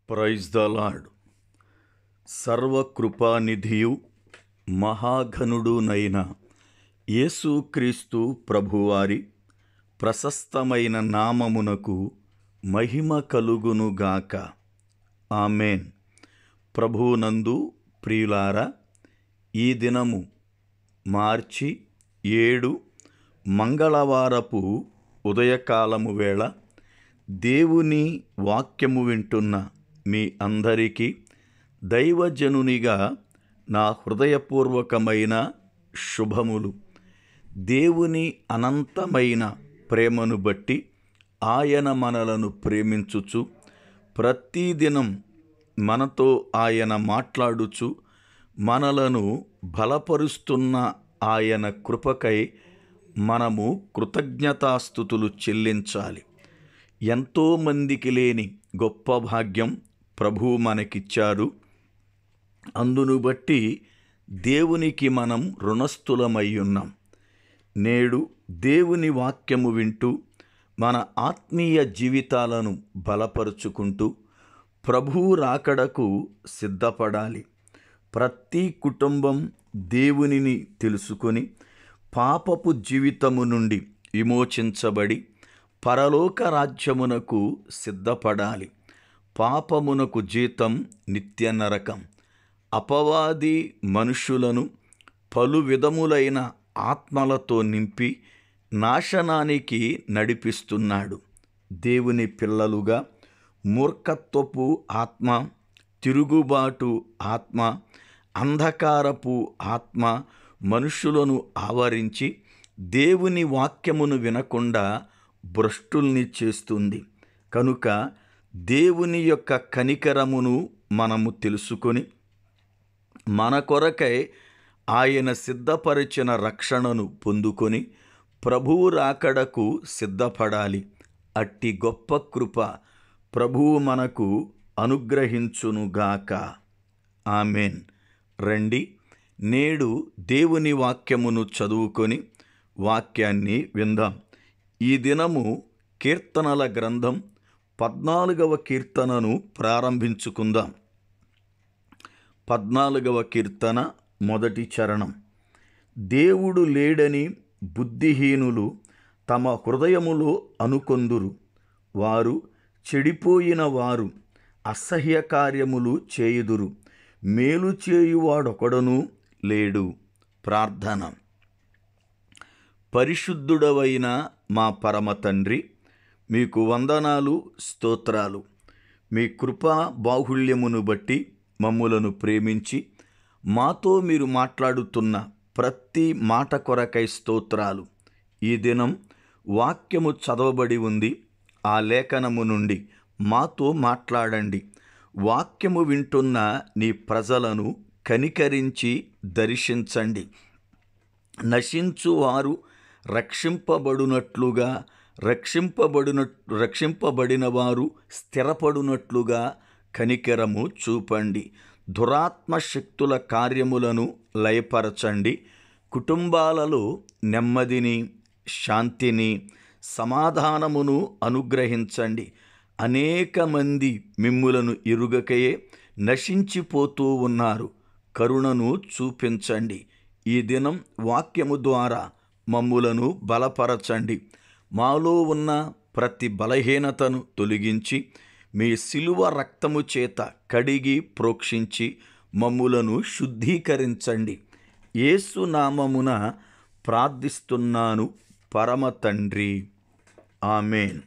praise the lord సర్వకృపానిధియు మహాఘనుడునైన యేసుక్రీస్తు ప్రభువారి ప్రశస్తమైన నామమునకు మహిమ కలుగునుగాక ఆమెన్ ప్రభునందు ప్రియులారా ఈ దినము మార్చి ఏడు మంగళవారపు ఉదయకాలము వేళ దేవుని వాక్యము వింటున్న మీ అందరికీ దైవజనునిగా నా హృదయపూర్వకమైన శుభములు దేవుని అనంతమైన ప్రేమను బట్టి ఆయన మనలను ప్రేమించుచు ప్రతిదినం మనతో ఆయన మాట్లాడుచు మనలను బలపరుస్తున్న ఆయన కృపకై మనము కృతజ్ఞతాస్థుతులు చెల్లించాలి ఎంతోమందికి లేని గొప్ప భాగ్యం ప్రభువు మనకిచ్చారు అందును బట్టి దేవునికి మనం రుణస్థులమై ఉన్నాం నేడు దేవుని వాక్యము వింటూ మన ఆత్మీయ జీవితాలను బలపరుచుకుంటూ ప్రభువు రాకడకు సిద్ధపడాలి ప్రతి కుటుంబం దేవునిని తెలుసుకొని పాపపు జీవితము నుండి విమోచించబడి పరలోక రాజ్యమునకు సిద్ధపడాలి పాపమునకు జీతం నిత్య నరకం అపవాది మనుషులను పలు విధములైన ఆత్మలతో నింపి నాశనానికి నడిపిస్తున్నాడు దేవుని పిల్లలుగా మూర్ఖత్వపు ఆత్మ తిరుగుబాటు ఆత్మ అంధకారపు ఆత్మ మనుషులను ఆవరించి దేవుని వాక్యమును వినకుండా భ్రష్టుల్ని చేస్తుంది కనుక దేవుని యొక్క కనికరమును మనము తెలుసుకొని మన కొరకై ఆయన సిద్ధపరిచిన రక్షణను పొందుకొని ప్రభువు రాకడకు సిద్ధపడాలి అట్టి గొప్ప కృప ప్రభువు మనకు అనుగ్రహించునుగాక ఆమెన్ రండి నేడు దేవుని వాక్యమును చదువుకొని వాక్యాన్ని విందాం ఈ దినము కీర్తనల గ్రంథం పద్నాలుగవ కీర్తనను ప్రారంభించుకుందాం పద్నాలుగవ కీర్తన మొదటి చరణం దేవుడు లేడని బుద్ధిహీనులు తమ హృదయములో అనుకొందురు వారు చెడిపోయిన వారు అసహ్య కార్యములు చేయుదురు మేలు చేయువాడొకడను లేడు ప్రార్థన పరిశుద్ధుడవైన మా పరమ తండ్రి మీకు వందనాలు స్తోత్రాలు మీ కృపా బాహుళ్యమును బట్టి మమ్ములను ప్రేమించి మాతో మీరు మాట్లాడుతున్న ప్రతి మాట కొరకై స్తోత్రాలు ఈ దినం వాక్యము చదవబడి ఉంది ఆ లేఖనము నుండి మాతో మాట్లాడండి వాక్యము వింటున్న నీ ప్రజలను కనికరించి దర్శించండి నశించువారు రక్షింపబడునట్లుగా రక్షింపబడిన రక్షింపబడిన వారు స్థిరపడునట్లుగా కనికరము చూపండి దురాత్మ శక్తుల కార్యములను లయపరచండి కుటుంబాలలో నెమ్మదిని శాంతిని సమాధానమును అనుగ్రహించండి అనేక మంది మిమ్ములను ఇరుగకయే నశించిపోతూ ఉన్నారు కరుణను చూపించండి ఈ దినం వాక్యము ద్వారా మమ్ములను బలపరచండి మాలో ఉన్న ప్రతి బలహీనతను తొలగించి మీ శిలువ రక్తము చేత కడిగి ప్రోక్షించి మమ్ములను శుద్ధీకరించండి యేసు నామమున ప్రార్థిస్తున్నాను పరమ తండ్రి ఆమెన్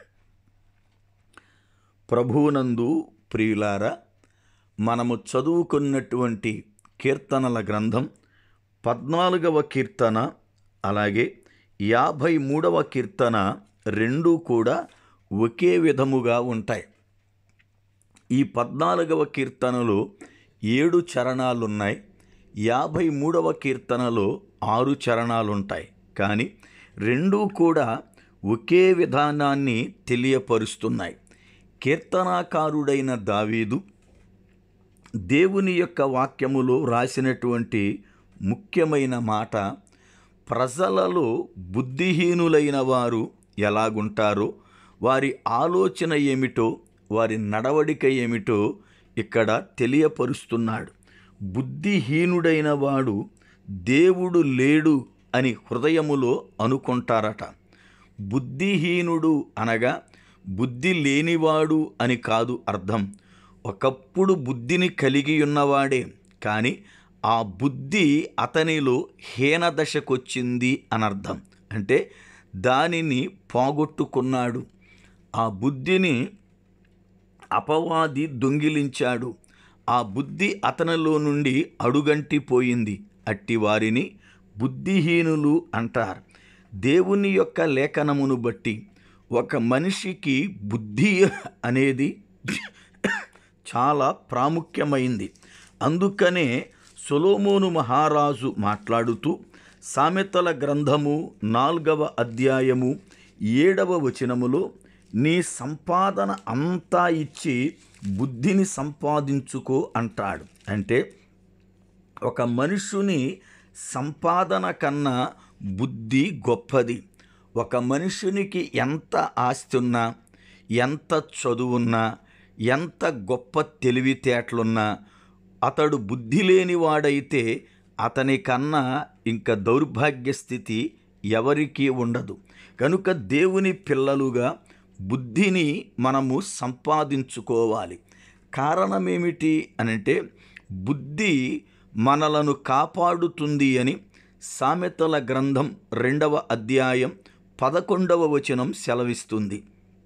ప్రభువునందు ప్రియులారా మనము చదువుకున్నటువంటి కీర్తనల గ్రంథం పద్నాలుగవ కీర్తన అలాగే యాభై మూడవ కీర్తన రెండూ కూడా ఒకే విధముగా ఉంటాయి ఈ పద్నాలుగవ కీర్తనలో ఏడు చరణాలున్నాయి యాభై మూడవ కీర్తనలో ఆరు చరణాలుంటాయి కానీ రెండూ కూడా ఒకే విధానాన్ని తెలియపరుస్తున్నాయి కీర్తనాకారుడైన దావీదు దేవుని యొక్క వాక్యములో రాసినటువంటి ముఖ్యమైన మాట ప్రజలలో బుద్ధిహీనులైన వారు ఎలాగుంటారో వారి ఆలోచన ఏమిటో వారి నడవడిక ఏమిటో ఇక్కడ తెలియపరుస్తున్నాడు బుద్ధిహీనుడైన వాడు దేవుడు లేడు అని హృదయములో అనుకుంటారట బుద్ధిహీనుడు అనగా బుద్ధి లేనివాడు అని కాదు అర్థం ఒకప్పుడు బుద్ధిని కలిగి ఉన్నవాడే కానీ ఆ బుద్ధి అతనిలో హీనదశకొచ్చింది అనర్థం అంటే దానిని పోగొట్టుకున్నాడు ఆ బుద్ధిని అపవాది దొంగిలించాడు ఆ బుద్ధి అతనిలో నుండి అడుగంటిపోయింది అట్టి వారిని బుద్ధిహీనులు అంటారు దేవుని యొక్క లేఖనమును బట్టి ఒక మనిషికి బుద్ధి అనేది చాలా ప్రాముఖ్యమైంది అందుకనే సొలోమోను మహారాజు మాట్లాడుతూ సామెతల గ్రంథము నాలుగవ అధ్యాయము ఏడవ వచనములో నీ సంపాదన అంతా ఇచ్చి బుద్ధిని సంపాదించుకో అంటాడు అంటే ఒక మనుషుని సంపాదన కన్నా బుద్ధి గొప్పది ఒక మనుషునికి ఎంత ఆస్తి ఉన్నా ఎంత చదువున్నా ఎంత గొప్ప తెలివితేటలున్నా అతడు బుద్ధి లేనివాడైతే అతని కన్నా ఇంకా దౌర్భాగ్య స్థితి ఎవరికీ ఉండదు కనుక దేవుని పిల్లలుగా బుద్ధిని మనము సంపాదించుకోవాలి కారణమేమిటి అనంటే బుద్ధి మనలను కాపాడుతుంది అని సామెతల గ్రంథం రెండవ అధ్యాయం పదకొండవ వచనం సెలవిస్తుంది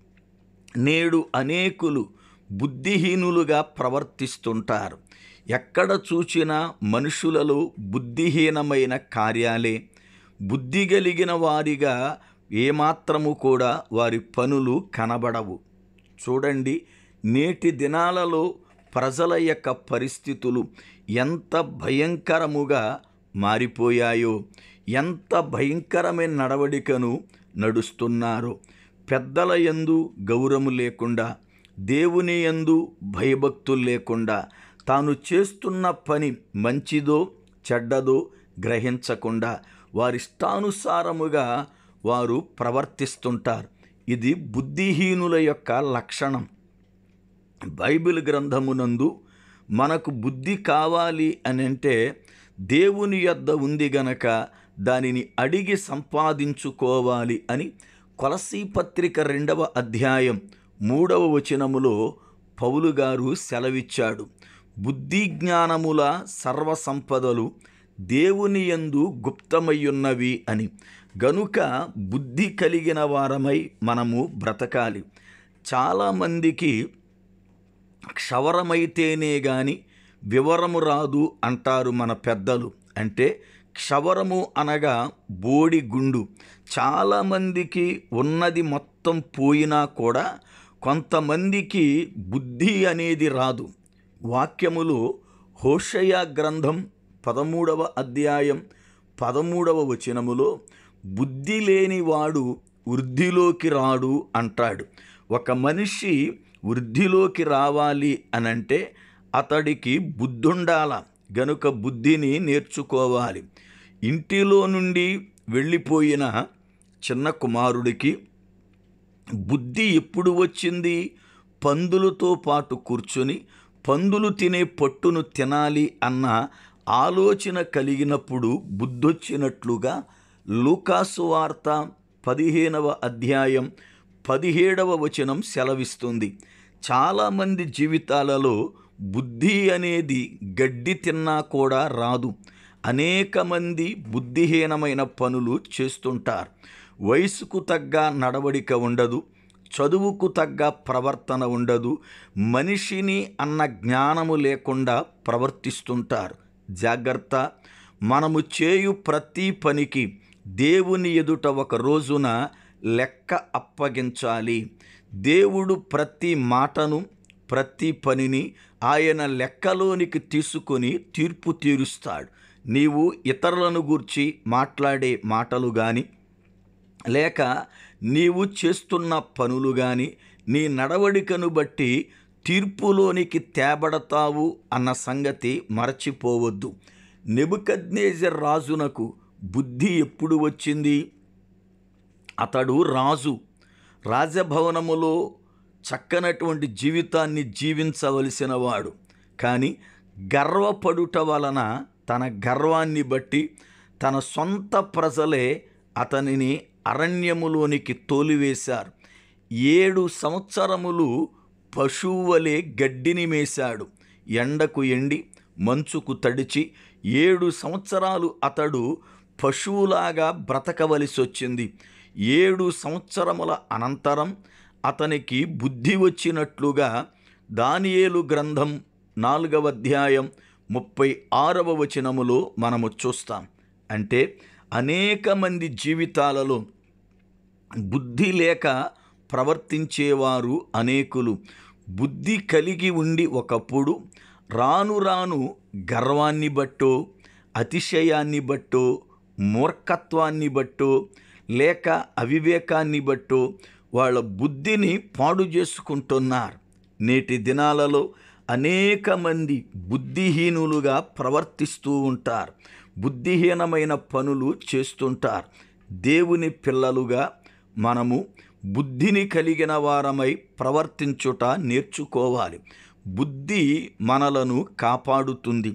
నేడు అనేకులు బుద్ధిహీనులుగా ప్రవర్తిస్తుంటారు ఎక్కడ చూచినా మనుషులలో బుద్ధిహీనమైన కార్యాలే బుద్ధి కలిగిన వారిగా ఏమాత్రము కూడా వారి పనులు కనబడవు చూడండి నేటి దినాలలో ప్రజల యొక్క పరిస్థితులు ఎంత భయంకరముగా మారిపోయాయో ఎంత భయంకరమైన నడవడికను నడుస్తున్నారో పెద్దల యందు గౌరవం లేకుండా దేవుని యందు భయభక్తులు లేకుండా తాను చేస్తున్న పని మంచిదో చెడ్డదో గ్రహించకుండా వారిష్టానుసారముగా వారు ప్రవర్తిస్తుంటారు ఇది బుద్ధిహీనుల యొక్క లక్షణం బైబిల్ గ్రంథమునందు మనకు బుద్ధి కావాలి అని అంటే దేవుని యొద్ద ఉంది గనక దానిని అడిగి సంపాదించుకోవాలి అని కొలసీ పత్రిక రెండవ అధ్యాయం మూడవ వచనములో పౌలు గారు సెలవిచ్చాడు బుద్ధి జ్ఞానముల సర్వసంపదలు దేవుని యందు గుప్తమయ్యున్నవి అని గనుక బుద్ధి కలిగిన వారమై మనము బ్రతకాలి చాలామందికి క్షవరమైతేనే గాని వివరము రాదు అంటారు మన పెద్దలు అంటే క్షవరము అనగా బోడి గుండు చాలామందికి ఉన్నది మొత్తం పోయినా కూడా కొంతమందికి బుద్ధి అనేది రాదు వాక్యములో హోషయ గ్రంథం పదమూడవ అధ్యాయం పదమూడవ వచనములో బుద్ధి లేనివాడు వృద్ధిలోకి రాడు అంటాడు ఒక మనిషి వృద్ధిలోకి రావాలి అనంటే అతడికి బుద్ధుండాల గనుక బుద్ధిని నేర్చుకోవాలి ఇంటిలో నుండి వెళ్ళిపోయిన చిన్న కుమారుడికి బుద్ధి ఎప్పుడు వచ్చింది పందులతో పాటు కూర్చొని పందులు తినే పట్టును తినాలి అన్న ఆలోచన కలిగినప్పుడు బుద్ధొచ్చినట్లుగా లూకాసు వార్త పదిహేనవ అధ్యాయం పదిహేడవ వచనం సెలవిస్తుంది చాలామంది జీవితాలలో బుద్ధి అనేది గడ్డి తిన్నా కూడా రాదు అనేక మంది బుద్ధిహీనమైన పనులు చేస్తుంటారు వయసుకు తగ్గ నడవడిక ఉండదు చదువుకు తగ్గ ప్రవర్తన ఉండదు మనిషిని అన్న జ్ఞానము లేకుండా ప్రవర్తిస్తుంటారు జాగ్రత్త మనము చేయు ప్రతి పనికి దేవుని ఎదుట ఒక రోజున లెక్క అప్పగించాలి దేవుడు ప్రతి మాటను ప్రతి పనిని ఆయన లెక్కలోనికి తీసుకొని తీర్పు తీరుస్తాడు నీవు ఇతరులను గూర్చి మాట్లాడే మాటలు కానీ లేక నీవు చేస్తున్న పనులు కానీ నీ నడవడికను బట్టి తీర్పులోనికి తేబడతావు అన్న సంగతి మరచిపోవద్దు నెబుకద్నేజర్ రాజునకు బుద్ధి ఎప్పుడు వచ్చింది అతడు రాజు రాజభవనములో చక్కనటువంటి జీవితాన్ని జీవించవలసిన వాడు కానీ గర్వపడుట వలన తన గర్వాన్ని బట్టి తన సొంత ప్రజలే అతనిని అరణ్యములోనికి తోలివేశారు ఏడు సంవత్సరములు పశువు వలె గడ్డిని మేశాడు ఎండకు ఎండి మంచుకు తడిచి ఏడు సంవత్సరాలు అతడు పశువులాగా బ్రతకవలసి వచ్చింది ఏడు సంవత్సరముల అనంతరం అతనికి బుద్ధి వచ్చినట్లుగా దానియేలు గ్రంథం నాలుగవ అధ్యాయం ముప్పై ఆరవ వచనములో మనము చూస్తాం అంటే అనేక మంది జీవితాలలో బుద్ధి లేక ప్రవర్తించేవారు అనేకులు బుద్ధి కలిగి ఉండి ఒకప్పుడు రాను రాను గర్వాన్ని బట్టో అతిశయాన్ని బట్టో మూర్ఖత్వాన్ని బట్టో లేక అవివేకాన్ని బట్టో వాళ్ళ బుద్ధిని పాడు చేసుకుంటున్నారు నేటి దినాలలో అనేక మంది బుద్ధిహీనులుగా ప్రవర్తిస్తూ ఉంటారు బుద్ధిహీనమైన పనులు చేస్తుంటారు దేవుని పిల్లలుగా మనము బుద్ధిని కలిగిన వారమై ప్రవర్తించుట నేర్చుకోవాలి బుద్ధి మనలను కాపాడుతుంది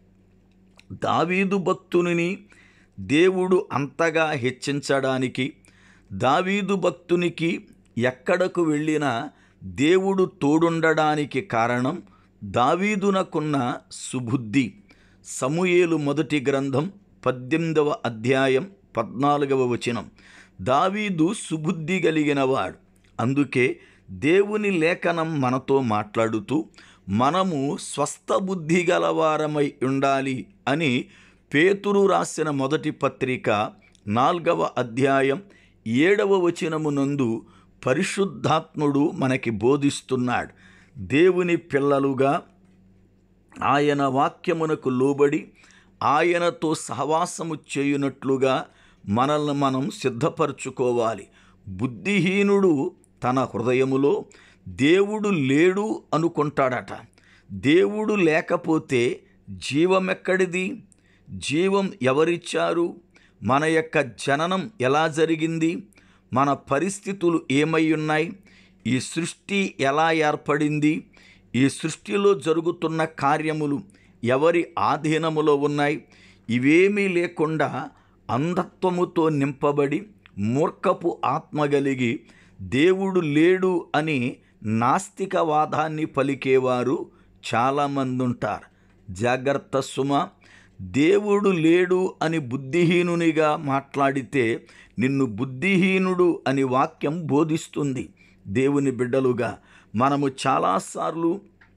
దావీదు భక్తుని దేవుడు అంతగా హెచ్చించడానికి దావీదు భక్తునికి ఎక్కడకు వెళ్ళినా దేవుడు తోడుండడానికి కారణం దావీదునకున్న సుబుద్ధి సమూయేలు మొదటి గ్రంథం పద్దెనిమిదవ అధ్యాయం పద్నాలుగవ వచనం దావీదు సుబుద్ధి కలిగినవాడు అందుకే దేవుని లేఖనం మనతో మాట్లాడుతూ మనము స్వస్థ బుద్ధి గలవారమై ఉండాలి అని పేతురు రాసిన మొదటి పత్రిక నాల్గవ అధ్యాయం ఏడవ వచనమునందు పరిశుద్ధాత్ముడు మనకి బోధిస్తున్నాడు దేవుని పిల్లలుగా ఆయన వాక్యమునకు లోబడి ఆయనతో సహవాసము చేయునట్లుగా మనల్ని మనం సిద్ధపరచుకోవాలి బుద్ధిహీనుడు తన హృదయములో దేవుడు లేడు అనుకుంటాడట దేవుడు లేకపోతే జీవమెక్కడిది జీవం ఎవరిచ్చారు మన యొక్క జననం ఎలా జరిగింది మన పరిస్థితులు ఏమై ఉన్నాయి ఈ సృష్టి ఎలా ఏర్పడింది ఈ సృష్టిలో జరుగుతున్న కార్యములు ఎవరి ఆధీనములో ఉన్నాయి ఇవేమీ లేకుండా అంధత్వముతో నింపబడి మూర్ఖపు ఆత్మ కలిగి దేవుడు లేడు అని నాస్తికవాదాన్ని పలికేవారు చాలామంది ఉంటారు జాగ్రత్త సుమ దేవుడు లేడు అని బుద్ధిహీనునిగా మాట్లాడితే నిన్ను బుద్ధిహీనుడు అని వాక్యం బోధిస్తుంది దేవుని బిడ్డలుగా మనము చాలాసార్లు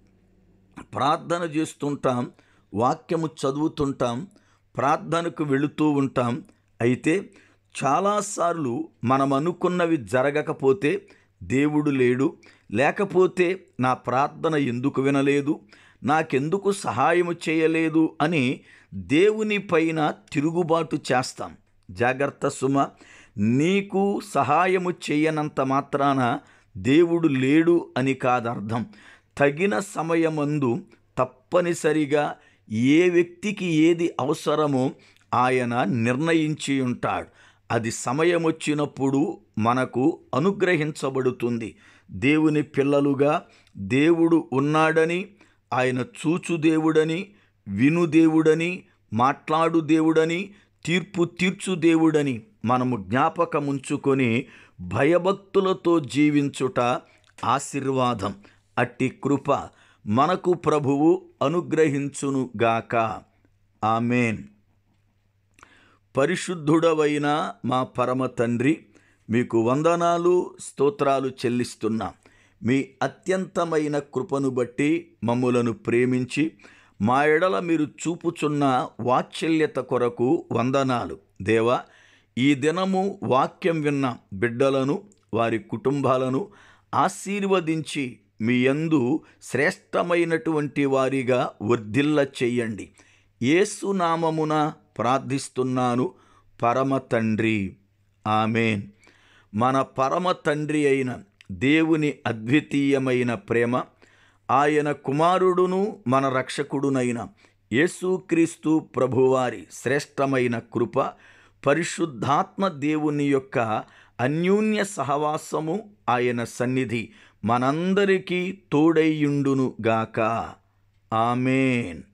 ప్రార్థన చేస్తుంటాం వాక్యము చదువుతుంటాం ప్రార్థనకు వెళుతూ ఉంటాం అయితే చాలాసార్లు మనం అనుకున్నవి జరగకపోతే దేవుడు లేడు లేకపోతే నా ప్రార్థన ఎందుకు వినలేదు నాకెందుకు సహాయము చేయలేదు అని దేవుని పైన తిరుగుబాటు చేస్తాం జాగ్రత్త సుమ నీకు సహాయము చేయనంత మాత్రాన దేవుడు లేడు అని కాదర్థం తగిన సమయమందు తప్పనిసరిగా ఏ వ్యక్తికి ఏది అవసరమో ఆయన నిర్ణయించి ఉంటాడు అది సమయం వచ్చినప్పుడు మనకు అనుగ్రహించబడుతుంది దేవుని పిల్లలుగా దేవుడు ఉన్నాడని ఆయన చూచు దేవుడని విను దేవుడని మాట్లాడు దేవుడని తీర్పు తీర్చు దేవుడని మనము జ్ఞాపకముంచుకొని భయభక్తులతో జీవించుట ఆశీర్వాదం అట్టి కృప మనకు ప్రభువు అనుగ్రహించునుగాక ఆమెన్ పరిశుద్ధుడవైన మా పరమ తండ్రి మీకు వందనాలు స్తోత్రాలు చెల్లిస్తున్నాం మీ అత్యంతమైన కృపను బట్టి మమ్ములను ప్రేమించి మా ఎడల మీరు చూపుచున్న వాత్సల్యత కొరకు వందనాలు దేవా ఈ దినము వాక్యం విన్న బిడ్డలను వారి కుటుంబాలను ఆశీర్వదించి మీ యందు శ్రేష్టమైనటువంటి వారిగా వర్ధిల్ల చెయ్యండి ఏసునామమున ప్రార్థిస్తున్నాను పరమ తండ్రి ఆమెన్ మన పరమ తండ్రి అయిన దేవుని అద్వితీయమైన ప్రేమ ఆయన కుమారుడును మన రక్షకుడునైన యేసుక్రీస్తు ప్రభువారి శ్రేష్టమైన కృప పరిశుద్ధాత్మ దేవుని యొక్క అన్యోన్య సహవాసము ఆయన సన్నిధి మనందరికీ తోడైయుండును గాక ఆమెన్